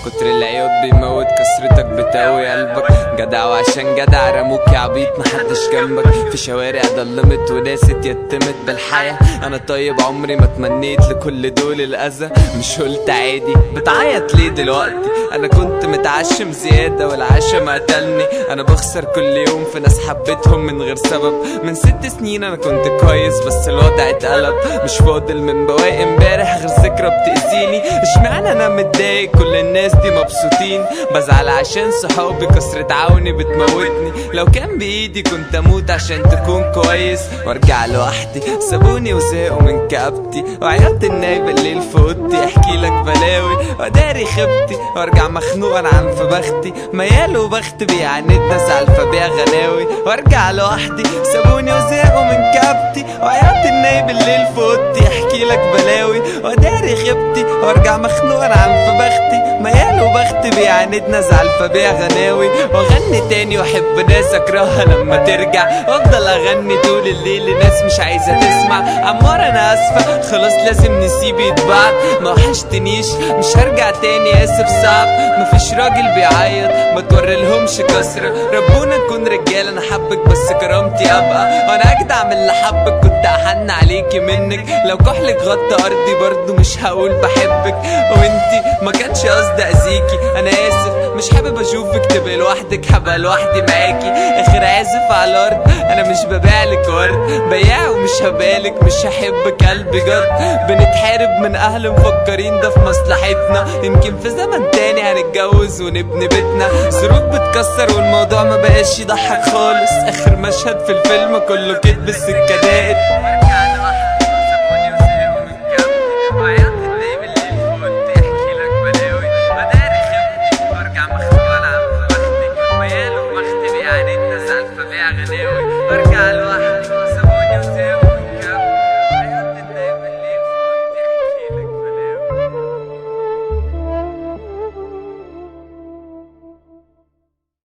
كتر العياط بيموت كسرتك بتقوي قلبك جدع وعشان جدع رموك يا عبيط محدش جنبك في شوارع ضلمت وناس اتيتمت بالحياة انا طيب عمري ما تمنيت لكل دول الاذى مش قلت عادي بتعيط ليه دلوقتي انا كنت متعشم زيادة والعشم قتلني انا بخسر كل يوم في ناس حبيتهم من غير سبب من ست سنين انا كنت كويس بس الوضع اتقلب مش فاضل من بواقي امبارح غير ذكرى بتأذيني اشمعنى انا متضايق كل الناس دي مبسوطين بزعل عشان صحابي كسرة عوني بتموتني لو كان بايدي كنت اموت عشان تكون كويس وارجع لوحدي سابوني وزهقوا من كآبتي وعيطت النايب الليل في اوضتي احكي لك بلاوي وداري خيبتي وارجع مخنوق انا عن في بختي ميال وبخت بيعاندنا زعل فبيع غناوي وارجع لوحدي سابوني وزهقوا من كآبتي وعيطت النايب الليل في اوضتي احكي لك بلاوي وداري خيبتي وارجع مخنوق انا عن في بختي ميال وبخت بيعاندنا زعل فبيع غناوي واغني تاني واحب ناس اكرهها لما ترجع وافضل اغني طول الليل لناس مش عايزه تسمع عمار انا اسفه خلاص لازم نسيب يتبعت ما وحشتنيش مش هرجع تاني اسف صعب مفيش راجل بيعيط ما توريلهمش كسره ربنا نكون رجال انا حبك بس كرامتي ابقى وانا اجدع من اللي حبك كنت احن عليكي منك لو كحلك غطى ارضي برضو مش هقول بحبك وانتي ما كانش قصدي اذيكي انا اسف مش حابب اشوفك تبقى لوحدك هبقى لوحدي معاكي اخر عازف على الارض انا مش ببيعلك ورد بياع ومش هبالك مش هحبك قلبي جد بنتحارب من اهل مفكرين ده في مصلحتنا يمكن في زمن تاني هنتجوز ونبني بيتنا ظروف بتكسر والموضوع ما بقاش يضحك خالص اخر مشهد في الفيلم كله كدب السكه دائت وارجع لوحدي